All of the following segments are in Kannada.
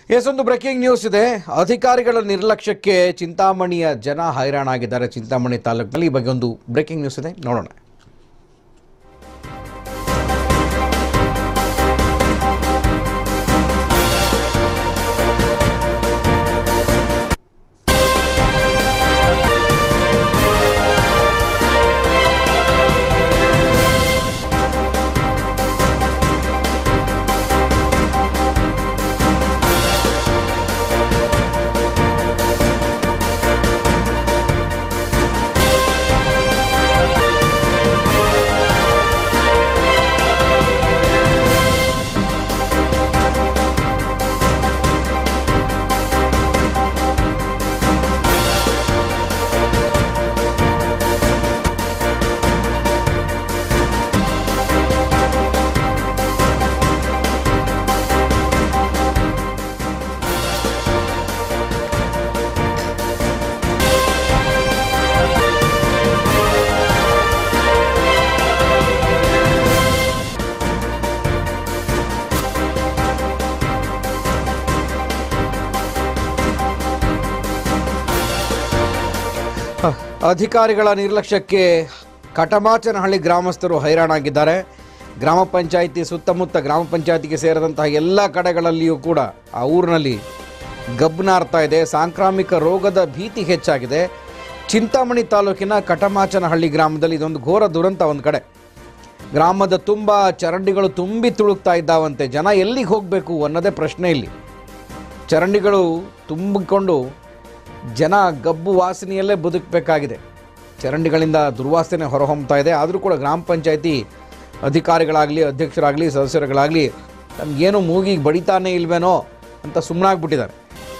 ಎಸ್ ಒಂದು ಬ್ರೇಕಿಂಗ್ ನ್ಯೂಸ್ ಇದೆ ಅಧಿಕಾರಿಗಳ ನಿರ್ಲಕ್ಷ್ಯಕ್ಕೆ ಚಿಂತಾಮಣಿಯ ಜನ ಹೈರಾಣಾಗಿದ್ದಾರೆ ಚಿಂತಾಮಣಿ ತಾಲೂಕಿನಲ್ಲಿ ಈ ಬಗ್ಗೆ ಒಂದು ಬ್ರೇಕಿಂಗ್ ನ್ಯೂಸ್ ಇದೆ ನೋಡೋಣ ಅಧಿಕಾರಿಗಳ ನಿರ್ಲಕ್ಷ್ಯಕ್ಕೆ ಕಟಮಾಚನಹಳ್ಳಿ ಗ್ರಾಮಸ್ಥರು ಹೈರಾಣಾಗಿದ್ದಾರೆ ಗ್ರಾಮ ಪಂಚಾಯಿತಿ ಸುತ್ತಮುತ್ತ ಗ್ರಾಮ ಪಂಚಾಯಿತಿಗೆ ಸೇರಿದಂತಹ ಎಲ್ಲ ಕಡೆಗಳಲ್ಲಿಯೂ ಕೂಡ ಆ ಊರಿನಲ್ಲಿ ಗಬ್ಬನಾರ್ತಾ ಇದೆ ಸಾಂಕ್ರಾಮಿಕ ರೋಗದ ಭೀತಿ ಹೆಚ್ಚಾಗಿದೆ ಚಿಂತಾಮಣಿ ತಾಲೂಕಿನ ಕಟಮಾಚನಹಳ್ಳಿ ಗ್ರಾಮದಲ್ಲಿ ಇದೊಂದು ಘೋರ ದುರಂತ ಒಂದು ಕಡೆ ಗ್ರಾಮದ ತುಂಬ ಚರಂಡಿಗಳು ತುಂಬಿ ತುಳುಕ್ತಾ ಇದ್ದಾವಂತೆ ಜನ ಎಲ್ಲಿಗೆ ಹೋಗಬೇಕು ಅನ್ನೋದೇ ಪ್ರಶ್ನೆ ಇಲ್ಲಿ ಚರಂಡಿಗಳು ತುಂಬಿಕೊಂಡು ಜನ ಗಬ್ಬು ವಾಸನೆಯಲ್ಲೇ ಬದುಕಬೇಕಾಗಿದೆ ಚರಂಡಿಗಳಿಂದ ದುರ್ವಾಸನೆ ಹೊರಹೊಮ್ತಾ ಇದೆ ಆದರೂ ಕೂಡ ಗ್ರಾಮ ಪಂಚಾಯತಿ ಅಧಿಕಾರಿಗಳಾಗಲಿ ಅಧ್ಯಕ್ಷರಾಗಲಿ ಸದಸ್ಯರುಗಳಾಗಲಿ ನಮಗೇನು ಮೂಗಿಗೆ ಬಡಿತಾನೇ ಇಲ್ವೇನೋ ಅಂತ ಸುಮ್ಮನಾಗ್ಬಿಟ್ಟಿದ್ದಾರೆ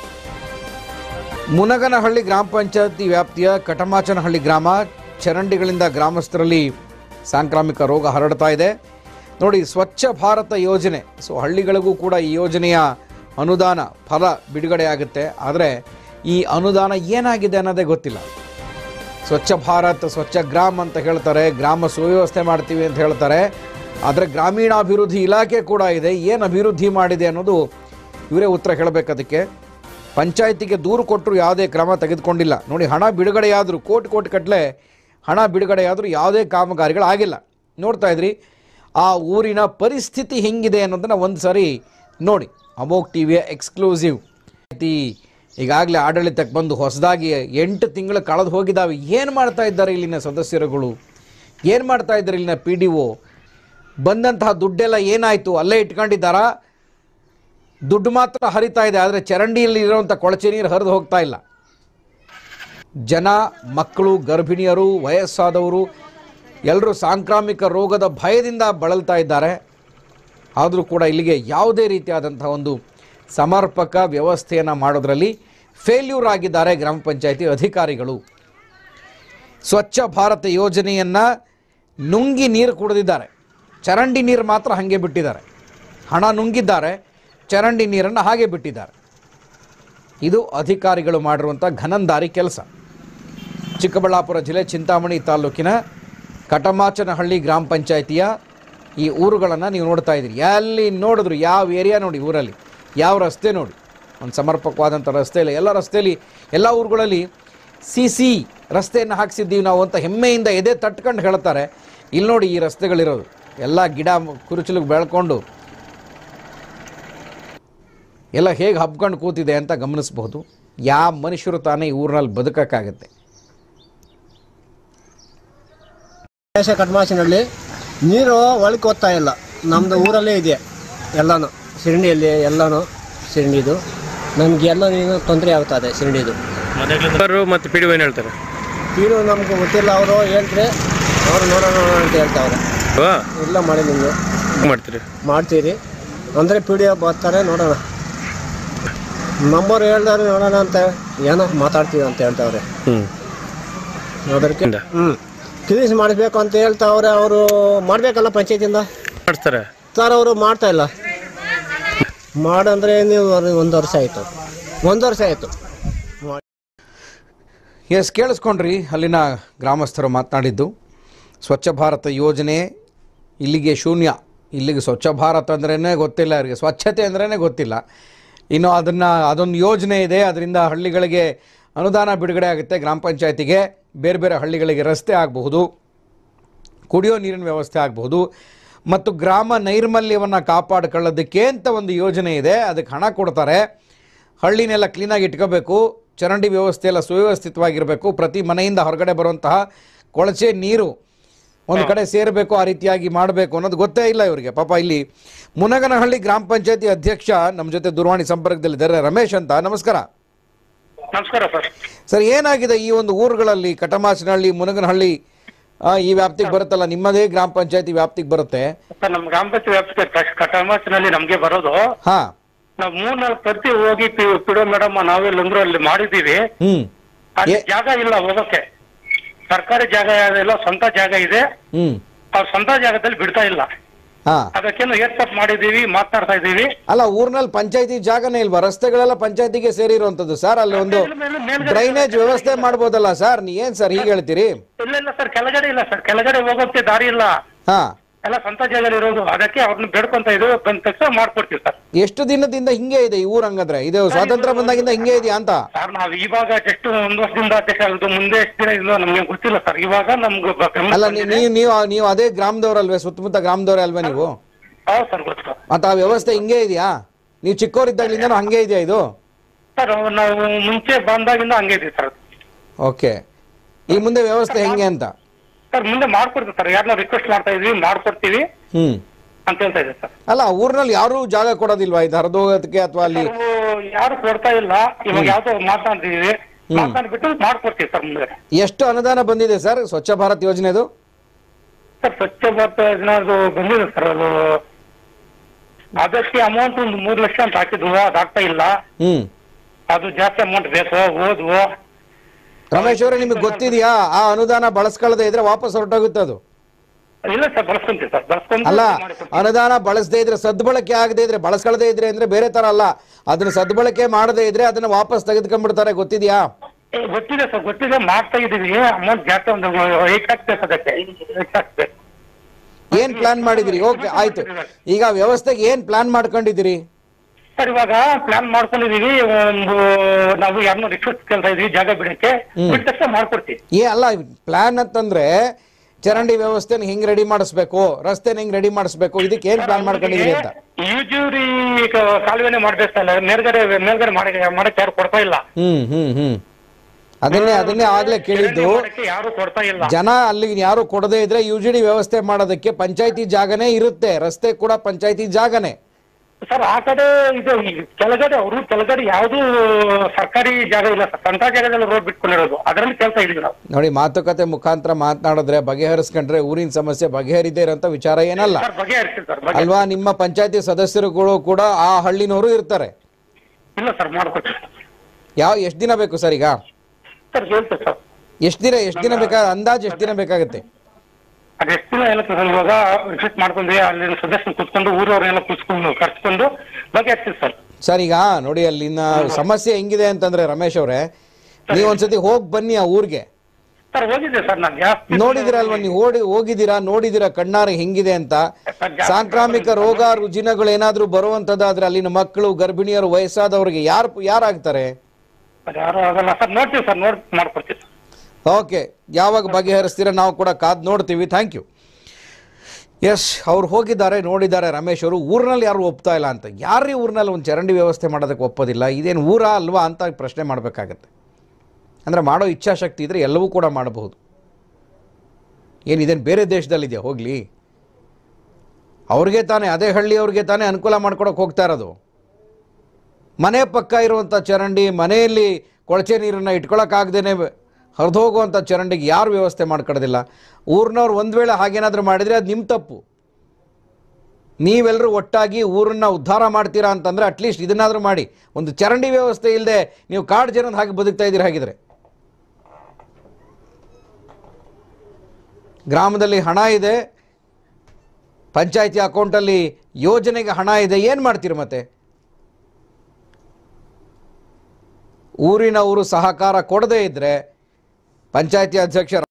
ಮುನಗನಹಳ್ಳಿ ಗ್ರಾಮ ಪಂಚಾಯತಿ ವ್ಯಾಪ್ತಿಯ ಕಟಮಾಚನಹಳ್ಳಿ ಗ್ರಾಮ ಚರಂಡಿಗಳಿಂದ ಗ್ರಾಮಸ್ಥರಲ್ಲಿ ಸಾಂಕ್ರಾಮಿಕ ರೋಗ ಹರಡ್ತಾ ಇದೆ ನೋಡಿ ಸ್ವಚ್ಛ ಭಾರತ ಯೋಜನೆ ಸೊ ಹಳ್ಳಿಗಳಿಗೂ ಕೂಡ ಈ ಯೋಜನೆಯ ಅನುದಾನ ಫಲ ಬಿಡುಗಡೆ ಆಗುತ್ತೆ ಆದರೆ ಈ ಅನುದಾನ ಏನಾಗಿದೆ ಅನ್ನೋದೇ ಗೊತ್ತಿಲ್ಲ ಸ್ವಚ್ಛ ಭಾರತ್ ಸ್ವಚ್ಛ ಗ್ರಾಮ್ ಅಂತ ಹೇಳ್ತಾರೆ ಗ್ರಾಮ ಸುವ್ಯವಸ್ಥೆ ಮಾಡ್ತೀವಿ ಅಂತ ಹೇಳ್ತಾರೆ ಆದರೆ ಗ್ರಾಮೀಣಾಭಿವೃದ್ಧಿ ಇಲಾಖೆ ಕೂಡ ಇದೆ ಏನು ಅಭಿವೃದ್ಧಿ ಮಾಡಿದೆ ಅನ್ನೋದು ಇವರೇ ಉತ್ತರ ಹೇಳಬೇಕು ಅದಕ್ಕೆ ಪಂಚಾಯತಿಗೆ ದೂರು ಕೊಟ್ಟರು ಯಾವುದೇ ಕ್ರಮ ತೆಗೆದುಕೊಂಡಿಲ್ಲ ನೋಡಿ ಹಣ ಬಿಡುಗಡೆಯಾದರೂ ಕೋಟಿ ಕೋಟಿ ಕಟ್ಟಲೆ ಹಣ ಬಿಡುಗಡೆಯಾದರೂ ಯಾವುದೇ ಕಾಮಗಾರಿಗಳಾಗಿಲ್ಲ ನೋಡ್ತಾ ಇದ್ರಿ ಆ ಊರಿನ ಪರಿಸ್ಥಿತಿ ಹೆಂಗಿದೆ ಅನ್ನೋದನ್ನು ಒಂದು ಸಾರಿ ನೋಡಿ ಅಮೋಕ್ ಟಿ ವಿಯ ಎಕ್ಸ್ಕ್ಲೂಸಿವ್ ಈಗಾಗಲೇ ಆಡಳಿತಕ್ಕೆ ಬಂದು ಹೊಸದಾಗಿ ಎಂಟು ತಿಂಗಳು ಕಳೆದು ಹೋಗಿದ್ದಾವೆ ಏನು ಮಾಡ್ತಾ ಇದ್ದಾರೆ ಇಲ್ಲಿನ ಸದಸ್ಯರುಗಳು ಏನು ಮಾಡ್ತಾ ಇದ್ದಾರೆ ಇಲ್ಲಿನ ಪಿ ಡಿ ಒ ಬಂದಂತಹ ದುಡ್ಡೆಲ್ಲ ಏನಾಯಿತು ಅಲ್ಲೇ ಇಟ್ಕೊಂಡಿದ್ದಾರಾ ದುಡ್ಡು ಮಾತ್ರ ಹರಿತಾ ಇದೆ ಆದರೆ ಚರಂಡಿಯಲ್ಲಿ ಇರುವಂಥ ಕೊಳಚೆ ನೀರು ಹರಿದು ಹೋಗ್ತಾ ಇಲ್ಲ ಜನ ಮಕ್ಕಳು ಗರ್ಭಿಣಿಯರು ವಯಸ್ಸಾದವರು ಎಲ್ಲರೂ ಸಾಂಕ್ರಾಮಿಕ ರೋಗದ ಭಯದಿಂದ ಬಳಲ್ತಾ ಇದ್ದಾರೆ ಆದರೂ ಕೂಡ ಇಲ್ಲಿಗೆ ಯಾವುದೇ ರೀತಿಯಾದಂಥ ಒಂದು ಸಮರ್ಪಕ ವ್ಯವಸ್ಥೆಯನ್ನು ಮಾಡೋದರಲ್ಲಿ ಫೇಲ್ಯೂರ್ ಆಗಿದ್ದಾರೆ ಗ್ರಾಮ ಪಂಚಾಯತಿ ಅಧಿಕಾರಿಗಳು ಸ್ವಚ್ಛ ಭಾರತ ಯೋಜನೆಯನ್ನು ನುಂಗಿ ನೀರು ಕುಡಿದಿದ್ದಾರೆ ಚರಂಡಿ ನೀರು ಮಾತ್ರ ಹಾಗೆ ಬಿಟ್ಟಿದ್ದಾರೆ ಹಣ ನುಂಗಿದ್ದಾರೆ ಚರಂಡಿ ನೀರನ್ನು ಹಾಗೆ ಬಿಟ್ಟಿದ್ದಾರೆ ಇದು ಅಧಿಕಾರಿಗಳು ಮಾಡಿರುವಂಥ ಘನಂದಾರಿ ಕೆಲಸ ಚಿಕ್ಕಬಳ್ಳಾಪುರ ಜಿಲ್ಲೆ ಚಿಂತಾಮಣಿ ತಾಲೂಕಿನ ಕಟಮಾಚನಹಳ್ಳಿ ಗ್ರಾಮ ಪಂಚಾಯಿತಿಯ ಈ ಊರುಗಳನ್ನು ನೀವು ನೋಡ್ತಾ ಇದ್ದೀರಿ ಎಲ್ಲಿ ನೋಡಿದ್ರು ಯಾವ ಏರಿಯಾ ನೋಡಿ ಊರಲ್ಲಿ ಯಾವ ರಸ್ತೆ ನೋಡಿ ಒಂದು ಸಮರ್ಪಕವಾದಂಥ ರಸ್ತೆ ಇಲ್ಲ ಎಲ್ಲ ರಸ್ತೆಯಲ್ಲಿ ಎಲ್ಲ ಊರುಗಳಲ್ಲಿ ಸಿ ಸಿ ರಸ್ತೆಯನ್ನು ಹಾಕ್ಸಿದ್ದೀವಿ ನಾವು ಅಂತ ಹೆಮ್ಮೆಯಿಂದ ಎದೆ ತಟ್ಕೊಂಡು ಹೇಳ್ತಾರೆ ಇಲ್ಲಿ ನೋಡಿ ಈ ರಸ್ತೆಗಳಿರೋದು ಎಲ್ಲ ಗಿಡ ಕುರುಚಲಿಗೆ ಬೆಳ್ಕೊಂಡು ಎಲ್ಲ ಹೇಗೆ ಹಬ್ಕೊಂಡು ಕೂತಿದೆ ಅಂತ ಗಮನಿಸಬಹುದು ಯಾವ ಮನುಷ್ಯರು ತಾನೇ ಈ ಊರಿನಲ್ಲಿ ಬದುಕೋಕ್ಕಾಗತ್ತೆ ದೇಶ ಕಟ್ಮಾಚಿನಲ್ಲಿ ನೀರು ಒಳಗೆ ಹೋಗ್ತಾ ಇಲ್ಲ ನಮ್ಮದು ಊರಲ್ಲೇ ಇದೆ ಎಲ್ಲನೂ ಸಿರಿಂಡಿಯಲ್ಲಿ ಎಲ್ಲನೂ ಸಿರಿಂಡಿದು ನಮಗೆ ಎಲ್ಲ ನೀನು ತೊಂದರೆ ಆಗ್ತದೆ ಸಿರಿಂಡಿದು ಅವರು ಮತ್ತೆ ಪಿ ಡಿ ಏನು ಹೇಳ್ತಾರೆ ಇದು ನಮ್ಗೆ ಗೊತ್ತಿಲ್ಲ ಅವರು ಹೇಳ್ತಾರೆ ಅವರು ನೋಡೋಣ ನೋಡೋಣ ಅಂತ ಹೇಳ್ತಾವ್ರೆ ವಾ ಇಲ್ಲ ಮಾಡಿ ನಿಮಗೆ ಹೆಂಗ್ ಮಾಡ್ತೀರಿ ಮಾಡ್ತೀರಿ ಅಂದರೆ ಪಿ ಡಿ ಎಫ್ ಬರ್ತಾರೆ ನೋಡೋಣ ನಂಬರ್ ಹೇಳ್ದಾರೆ ನೋಡೋಣ ಅಂತ ಏನೋ ಮಾತಾಡ್ತೀವಿ ಅಂತ ಹೇಳ್ತಾವ್ರೆ ಹ್ಞೂ ಅದಕ್ಕೆ ಇಂದ. ಹ್ಞೂ ಕ್ಲೀಸ್ ಮಾಡಬೇಕು ಅಂತ ಹೇಳ್ತಾವ್ರೆ ಅವರು ಮಾಡಬೇಕಲ್ಲ ಪಂಚಾಯತಿಂದ ಮಾಡಿಸ್ತಾರೆ ಸರ್ ಅವರು ಮಾಡ್ತಾ ಇಲ್ಲ ಮಾಡಂದ್ರೆ ನೀವು ಒಂದು ವರ್ಷ ಆಯಿತು ಒಂದು ವರ್ಷ ಆಯಿತು ಎಸ್ ಕೇಳಿಸ್ಕೊಂಡ್ರಿ ಅಲ್ಲಿನ ಗ್ರಾಮಸ್ಥರು ಮಾತನಾಡಿದ್ದು ಸ್ವಚ್ಛ ಭಾರತ ಯೋಜನೆ ಇಲ್ಲಿಗೆ ಶೂನ್ಯ ಇಲ್ಲಿಗೆ ಸ್ವಚ್ಛ ಭಾರತ ಅಂದ್ರೇ ಗೊತ್ತಿಲ್ಲ ಅವರಿಗೆ ಸ್ವಚ್ಛತೆ ಅಂದ್ರೇ ಗೊತ್ತಿಲ್ಲ ಇನ್ನು ಅದನ್ನು ಅದೊಂದು ಯೋಜನೆ ಇದೆ ಅದರಿಂದ ಹಳ್ಳಿಗಳಿಗೆ ಅನುದಾನ ಬಿಡುಗಡೆ ಆಗುತ್ತೆ ಗ್ರಾಮ ಪಂಚಾಯತಿಗೆ ಬೇರೆ ಬೇರೆ ಹಳ್ಳಿಗಳಿಗೆ ರಸ್ತೆ ಆಗಬಹುದು ಕುಡಿಯೋ ನೀರಿನ ವ್ಯವಸ್ಥೆ ಆಗಬಹುದು ಮತ್ತು ಗ್ರಾಮ ನೈರ್ಮಲ್ಯವನ್ನು ಕಾಪಾಡಿಕೊಳ್ಳೋದಕ್ಕೆ ಅಂತ ಒಂದು ಯೋಜನೆ ಇದೆ ಅದಕ್ಕೆ ಹಣ ಕೊಡ್ತಾರೆ ಹಳ್ಳಿನೆಲ್ಲ ಕ್ಲೀನಾಗಿ ಇಟ್ಕೋಬೇಕು ಚರಂಡಿ ವ್ಯವಸ್ಥೆ ಎಲ್ಲ ಸುವ್ಯವಸ್ಥಿತವಾಗಿರಬೇಕು ಪ್ರತಿ ಮನೆಯಿಂದ ಹೊರಗಡೆ ಬರುವಂತಹ ಕೊಳಚೆ ನೀರು ಒಂದು ಕಡೆ ಸೇರಬೇಕು ಆ ರೀತಿಯಾಗಿ ಮಾಡಬೇಕು ಅನ್ನೋದು ಗೊತ್ತೇ ಇಲ್ಲ ಇವರಿಗೆ ಪಾಪ ಇಲ್ಲಿ ಮುನಗನಹಳ್ಳಿ ಗ್ರಾಮ ಪಂಚಾಯತಿ ಅಧ್ಯಕ್ಷ ನಮ್ಮ ಜೊತೆ ದೂರವಾಣಿ ಸಂಪರ್ಕದಲ್ಲಿದ್ದಾರೆ ರಮೇಶ್ ಅಂತ ನಮಸ್ಕಾರ ನಮಸ್ಕಾರ ಸರ್ ಸರ್ ಏನಾಗಿದೆ ಈ ಒಂದು ಊರುಗಳಲ್ಲಿ ಕಟಮಾಚನಹಳ್ಳಿ ಮುನಗನಹಳ್ಳಿ ಆ, ಈ ವ್ಯಾಪ್ತಿಗೆ ಬರುತ್ತಲ್ಲ ನಿಮ್ಮದೇ ಗ್ರಾಮ ಪಂಚಾಯತಿ ವ್ಯಾಪ್ತಿಗೆ ಬರುತ್ತೆ ಸರ್ ನಮ್ಮ ಗ್ರಾಮ ಪಂಚಾಯತ್ ವ್ಯಾಪ್ತಿಗೆ ಕಟಮಾಚಿನಲ್ಲಿ ನಮ್ಗೆ ಬರೋದು ಹಾ ನಾವು ಮೂರ್ ನಾಲ್ಕು ಸರ್ತಿ ಹೋಗಿ ಪಿ- ಪಿಡೋ ಮೇಡಮ್ ನಾವೆಲ್ಲಂದ್ರು ಅಲ್ಲಿ ಮಾಡಿದೀವಿ ಹ್ಮ್ ಅಲ್ಲಿ ಏ- ಜಾಗ ಇಲ್ಲ ಹೋಗಕ್ಕೆ ಸರ್ಕಾರಿ ಜಾಗ ಇಲ್ಲ ಸ್ವಂತ ಜಾಗ ಇದೆ ಹ್ಮ್ ಅವ್ರ ಸ್ವಂತ ಜಾಗದಲ್ಲಿ ಬಿಡ್ತಾ ಇಲ್ಲ ಹಾ ಅದಕ್ಕೇನು ಏರ್ಪಾಟ್ ಮಾಡಿದೀವಿ ಮಾತನಾಡ್ತಾ ಇದೀವಿ ಅಲ್ಲ ಊರಿನಲ್ಲಿ ಪಂಚಾಯತಿ ಜಾಗನೇ ಇಲ್ವಾ ರಸ್ತೆಗಳೆಲ್ಲ ಪಂಚಾಯತಿಗೆ ಸೇರಿರುವಂತದ್ದು ಸರ್ ಅಲ್ಲಿ ಒಂದು ಮೇಲ್- ಮೇಲ್ಗಡೆ- ಡ್ರೈನೇಜ್ ವ್ಯವಸ್ಥೆ ಮಾಡ್ಬೋದಲ್ಲ ಸರ್ ನೀ ಏನ್ ಸರ್ ಹೀಗೆ ಹೇಳ್ತೀರಿ ಇಲ್ಲ ಇಲ್ಲ ಸರ್ ಕೆಳಗಡೆ ಇಲ್ಲ ಸರ್ ಕೆಳಗಡೆ ಹೋಗೋಕೆ ದಾರಿ ಇಲ್ಲ ಹಾ ಎಲ್ಲ ಸ್ವಂತ ಜಾಗದಲ್ಲಿ ಇರೋದು ಅದಕ್ಕೆ ಅವ್ರನ್ನ ಬೇಡ್ಕೊಂತ ಇದ್ದೀವಿ ಬಂದ ತಕ್ಷಣ ಮಾಡ್ಕೊಡ್ತೀವಿ ಸರ್ ಎಷ್ಟು ದಿನದಿಂದ ಹಿಂಗೆ ಇದೆ ಈ ಊರ್ ಹಂಗಂದ್ರೆ ಇದು ಸ್ವಾತಂತ್ರ್ಯ ಬಂದಾಗಿಂದ ಹಿಂಗೆ ಇದೆಯಾ ಅಂತ ಸರ್ ನಾವ್ ಇವಾಗ ಜಸ್ಟ್ ಒಂದು ವರ್ಷದಿಂದ ಅಧ್ಯಕ್ಷ ಆಗುದು ಮುಂದೆ ಎಷ್ಟು ದಿನ ಇಲ್ಲ ನಮ್ಗೆ ಗೊತ್ತಿಲ್ಲ ಸರ್ ಇವಾಗ ನಮ್ಗೆ ಬ- ಗಮನಕ್ಕೆ ಅಲ್ಲ ನೀ- ಬಂದಿದೆ. ನೀವು ನೀವು ನೀವು ಅದೇ ಗ್ರಾಮದವ್ರಲ್ವೇ ಸುತ್ತಮುತ್ತ ಗ್ರಾಮದವ್ರೆ ಅಲ್ವೇ ನೀವು ಹೌದು ಸರ್ ಗೊತ್ತು ಮತ್ತೆ ಆ ವ್ಯವಸ್ಥೆ ಹಿಂಗೆ ಇದೆಯಾ ನೀವು ಚಿಕ್ಕವರಿದ್ದಾಗಲಿಂದನೂ ಹಂಗೆ ಇದೆಯಾ ಇದು ಸರ್ ನಾವು ಮುಂಚೆ ಬಂದಾಗಿಂದ ಹಂಗೆ ಇದೆ ಸರ್ ಓಕೆ ಈ ಮುಂದೆ ವ್ಯವಸ್ಥೆ ಹೆಂಗೆ ಅಂತ ಸರ್ ಮುಂದೆ ಮಾಡ್ಕೊಡ್ತೀವಿ ಸರ್ ಯಾರನ್ನ ರಿಕ್ವೆಸ್ಟ್ ಮಾಡ್ತಾ ಇದೀವಿ ಮಾಡ್ಕೊಡ್ತೀವಿ ಹ್ಮ್ ಅಂತ ಹೇಳ್ತಾ ಇದೆ ಸರ್ ಅಲ್ಲ ಊರಿನಲ್ಲಿ ಯಾರೂ ಜಾಗ ಕೊಡೋದಿಲ್ವಾ ಇದು ಹರಿದೋಗೋದಕ್ಕೆ ಅಥವಾ ಅಲ್ಲಿ ನಾವು ಯಾರು ಕೊಡ್ತಾ ಇಲ್ಲ ಇವಾಗ ಯಾವ್ದೋ ಮಾತಾಡ್ತಿದೀವಿ ಮಾತಾಡ್ಬಿಟ್ಟು ಮಾಡ್ಕೊಡ್ತೀವಿ ಸರ್ ಮುಂದೆ ಎಷ್ಟು ಅನುದಾನ ಬಂದಿದೆ ಸರ್ ಸ್ವಚ್ಛ ಭಾರತ್ ಯೋಜನೆದು ಸರ್ ಸ್ವಚ್ಛ ಭಾರತ ಯೋಜನೆ ಬಂದಿದೆ ಸರ್ ಅದು ಅದಕ್ಕೆ ಅಮೌಂಟ್ ಒಂದು ಮೂರು ಲಕ್ಷ ಅಂತ ಹಾಕಿದ್ವು ಅದಾಗ್ತಾ ಇಲ್ಲ ಹ್ಮ್ ಅದು ಜಾಸ್ತಿ ಅಮೌಂಟ್ ಬೇಕು ಓದ್ವು ರಮೇಶ್ ಅವರೇ ನಿಮಗೆ ಗೊತ್ತಿದೆಯಾ ಆ ಅನುದಾನ ಬಳಸ್ಕೊಳ್ಳದೆ ಇದ್ರೆ ವಾಪಸ್ ಹೊರಟೋಗುತ್ತೆ ಅದು ಇಲ್ಲ ಸರ್ ಬಳಸ್ಕೊಂತೀವಿ ಸರ್ ಬಳಸ್ಕೊಂಡು ಅಲ್ಲ ಮಾಡಿಕೊಡ್ತೀವಿ. ಅನುದಾನ ಬಳಸದೇ ಇದ್ರೆ ಸದ್ಬಳಕೆ ಆಗದೆ ಇದ್ರೆ ಬಳಸ್ಕೊಳ್ಳದೆ ಇದ್ರೆ ಅಂದ್ರೆ ಬೇರೆ ತರ ಅಲ್ಲ ಅದನ್ನ ಸದ್ಬಳಕೆ ಮಾಡದೇ ಇದ್ರೆ ಅದನ್ನ ವಾಪಸ್ ತೆಗೆದುಕೊಂಡ್ಬಿಡ್ತಾರೆ ಗೊತ್ತಿದ್ಯಾ ಏ, ಗೊತ್ತಿದೆ ಸರ್ ಗೊತ್ತಿದೆ ಮಾಡ್ತಾ ಇದೀವಿ ಅಮೌಂಟ್ ಜಾಸ್ತಿ ಒಂದು ಏಟ್ ಹಾಕ್ಬೇಕು ಅದಕ್ಕೆ ಏಟ್ ಹಾಕ್ಬೇಕು ಏನ್ ಪ್ಲಾನ್ ಮಾಡಿದಿರಿ ಓಕೆ ಆಯ್ತು ಈಗ ವ್ಯವಸ್ಥೆಗೆ ಏನ್ ಪ್ಲಾನ್ ಮಾಡ್ಕೊಂಡಿದ್ದೀರಿ ಸರ್ ಇವಾಗ ಪ್ಲಾನ್ ಮಾಡ್ಕೊಂಡಿದೀವಿ ಒಂದು ನಾವು ಯಾರನ್ನೋ ರಿಕ್ವೆಸ್ಟ್ ಕೇಳ್ತಾ ಇದೀವಿ ಜಾಗ ಬಿಡಕ್ಕೆ ಬಿಟ್ಟ ತಕ್ಷಣ ಮಾಡ್ಕೊಡ್ತೀವಿ ಏ ಅಲ್ಲ ಪ್ಲಾನ್ ಅಂತಂದ್ರೆ ಚರಂಡಿ ವ್ಯವಸ್ಥೆನ ಹೆಂಗ್ ರೆಡಿ ಮಾಡಿಸ್ಬೇಕು ರಸ್ತೆನ ಹೆಂಗ್ ರೆಡಿ ಮಾಡಿಸ್ಬೇಕು ಇದಕ್ಕೆ ಏನ್ ಪ್ಲಾನ್ ಮಾಡ್ಕೊಂಡಿದ್ದೀರಿ ಅಂತ ಯೂಜೂರಿ ಕಾಲುವೆನೆ ಮಾಡ್ಬೇಕಲ್ಲ ಮೇಲ್ಗಡೆ ಮೇಲ್ಗಡೆ ಮಾಡಕ್ಕೆ ಮಾಡಕ್ಕೆ ಯಾರು ಕೊಡ್ತಾ ಇಲ್ಲ ಹ್ಮ್ ಹ್ಮ್ ಹ್ಮ್ ಅದನ್ನೇ ಅದನ್ನೇ ಆಗ್ಲೇ ಕೇಳಿದ್ದು ಮಾಡಕ್ಕೆ ಯಾರು ಕೊಡ್ತಾ ಇಲ್ಲ ಜನ ಅಲ್ಲಿ ಯಾರು ಕೊಡದೇ ಇದ್ರೆ ಯು ಜಿ ಡಿ ವ್ಯವಸ್ಥೆ ಮಾಡೋದಕ್ಕೆ ಪಂಚಾಯತಿ ಜಾಗನೇ ಇರುತ್ತೆ ರಸ್ತೆ ಕೂಡ ಪಂಚಾಯತಿ ಜಾಗನೇ ಸರ್ ಆ ಕಡೆ ಇದು ಈ ಕೆಳಗಡೆ ಅವರು ಕೆಳಗಡೆ ಯಾವ್ದು ಸರ್ಕಾರಿ ಜಾಗ ಇಲ್ಲ ಸರ್ ಸ್ವಂತ ಜಾಗದಲ್ಲಿ ರೋಡ್ ಬಿಟ್ಕೊಂಡಿರೋದು ಅದರಲ್ಲಿ ಕೆಲಸ ಇದೀವಿ ನಾವು ನೋಡಿ ಮಾತುಕತೆ ಮುಖಾಂತರ ಮಾತನಾಡಿದ್ರೆ ಬಗೆಹರಿಸ್ಕೊಂಡ್ರೆ ಊರಿನ ಸಮಸ್ಯೆ ಬಗೆಹರಿದೇ ಇರೋಂಥ ವಿಚಾರ ಏನಲ್ಲ ಸರ್ ಬಗೆಹರಿಸ್ತೀವಿ ಸರ್ ಬಗೆ ಅಲ್ವಾ ನಿಮ್ಮ ಪಂಚಾಯತಿ ಸದಸ್ಯರುಗಳು ಕೂಡ ಆ ಹಳ್ಳಿನವರು ಇರ್ತಾರೆ ಇಲ್ಲ ಸರ್ ಮಾಡ್ಕೊಡ್ತೀವಿ ಯಾವ ಎಷ್ಟು ದಿನ ಬೇಕು ಸರ್ ಈಗ ಸರ್ ಹೇಳ್ತೀವಿ ಸರ್ ಎಷ್ಟು ದಿನ ಎಷ್ಟು ದಿನ ಬೇಕಾ ಅಂದಾಜು ಎಷ್ಟು ದಿನ ಬೇಕಾಗುತ್ತೆ ಅದು ಎಷ್ಟು ದಿನ ಎಲ್ಲ ಸರ್ ಇವಾಗ ರಿಕ್ವೆಸ್ಟ್ ಮಾಡ್ಕೊಂಡ್ವಿ ಅಲ್ಲಿನ ಸದಸ್ಯರು ಕುತ್ಕೊಂಡು ಊರವ್ರನ್ನೆಲ್ಲ ಕುತ್ಕೊಂಡು ಕರ್ಸ್ಕೊಂಡು ಬಗೆಹರಿಸ್ತೀವಿ ಸರ್ ಸರ್ ಈಗ ನೋಡಿ ಅಲ್ಲಿನ ಸಮಸ್ಯೆ ಹೆಂಗಿದೆ ಅಂತಂದ್ರೆ ರಮೇಶ್ ಅವರೇ ನೀವು ಒಂದ್ಸತಿ ಹೋಗಿ ಬನ್ನಿ ಆ ಊರಿಗೆ ಸರ್ ಹೋಗಿದ್ದೆ ಸರ್ ನಾನು ಜಾಸ್ತಿ ನೋಡಿದಿರಲ್ವಾ ನೀವು ಓಡಿ ಹೋಗಿದ್ದೀರಾ ನೋಡಿದಿರಾ ಕಣ್ಣಾರೆ ಹೆಂಗಿದೆ ಅಂತ ಸಾಂಕ್ರಾಮಿಕ ರೋಗ ರುಜಿನಗಳು ಏನಾದ್ರೂ ಬರುವಂತದ್ದಾದ್ರೆ ಅಲ್ಲಿನ ಮಕ್ಕಳು ಗರ್ಭಿಣಿಯರು ವಯಸ್ಸಾದವರಿಗೆ ಯಾರು ಯಾರಾಗ್ತಾರೆ ಸರ್ ಯಾರು ಆಗಲ್ಲ ಸರ್ ನೋಡ್ತೀವಿ ಸರ್ ನೋಡಿ ಮಾಡ್ಕೊಡ್ತೀವಿ ಸರ್ ಓಕೆ ಯಾವಾಗ ಬಗೆಹರಿಸ್ತೀರಾ ನಾವು ಕೂಡ ಕಾದ್ ನೋಡ್ತೀವಿ ಥ್ಯಾಂಕ್ ಯು ಎಸ್ ಅವ್ರು ಹೋಗಿದ್ದಾರೆ ನೋಡಿದ್ದಾರೆ ರಮೇಶ್ ಅವರು ಊರಿನಲ್ಲಿ ಯಾರು ಒಪ್ತಾ ಇಲ್ಲ ಅಂತ ಯಾರು ಊರಿನಲ್ಲಿ ಒಂದು ಚರಂಡಿ ವ್ಯವಸ್ಥೆ ಮಾಡೋದಕ್ಕೆ ಒಪ್ಪೋದಿಲ್ಲ ಇದೇನು ಊರಾ ಅಲ್ವಾ ಅಂತ ಪ್ರಶ್ನೆ ಮಾಡಬೇಕಾಗತ್ತೆ ಅಂದರೆ ಮಾಡೋ ಇಚ್ಛಾಶಕ್ತಿ ಇದ್ದರೆ ಎಲ್ಲವೂ ಕೂಡ ಮಾಡಬಹುದು ಏನು ಇದೇನು ಬೇರೆ ದೇಶದಲ್ಲಿದೆಯಾ ಹೋಗಲಿ ಅವ್ರಿಗೆ ತಾನೇ ಅದೇ ಹಳ್ಳಿಯವ್ರಿಗೆ ತಾನೇ ಅನುಕೂಲ ಮಾಡ್ಕೊಡೋಕೆ ಹೋಗ್ತಾ ಇರೋದು ಮನೆ ಪಕ್ಕ ಇರುವಂಥ ಚರಂಡಿ ಮನೆಯಲ್ಲಿ ಕೊಳಚೆ ನೀರನ್ನು ಇಟ್ಕೊಳಕ್ಕಾಗ್ದೇ ಹರಿದು ಹೋಗುವಂಥ ಚರಂಡಿಗೆ ಯಾರು ವ್ಯವಸ್ಥೆ ಮಾಡ್ಕೊಡೋದಿಲ್ಲ ಊರಿನವ್ರು ಒಂದು ವೇಳೆ ಹಾಗೇನಾದರೂ ಮಾಡಿದರೆ ಅದು ನಿಮ್ಮ ತಪ್ಪು ನೀವೆಲ್ಲರೂ ಒಟ್ಟಾಗಿ ಊರನ್ನ ಉದ್ಧಾರ ಮಾಡ್ತೀರಾ ಅಂತಂದರೆ ಅಟ್ಲೀಸ್ಟ್ ಇದನ್ನಾದರೂ ಮಾಡಿ ಒಂದು ಚರಂಡಿ ವ್ಯವಸ್ಥೆ ಇಲ್ಲದೆ ನೀವು ಕಾಡು ಜನದ ಹಾಗೆ ಬದುಕ್ತಾ ಇದ್ದೀರಿ ಹಾಗಿದ್ರೆ ಗ್ರಾಮದಲ್ಲಿ ಹಣ ಇದೆ ಪಂಚಾಯತಿ ಅಕೌಂಟಲ್ಲಿ ಯೋಜನೆಗೆ ಹಣ ಇದೆ ಏನು ಮಾಡ್ತೀರಿ ಮತ್ತೆ ಊರಿನವರು ಸಹಕಾರ ಕೊಡದೇ ಇದ್ದರೆ ಪಂಚಾಯತಿ ಅಧ್ಯಕ್ಷ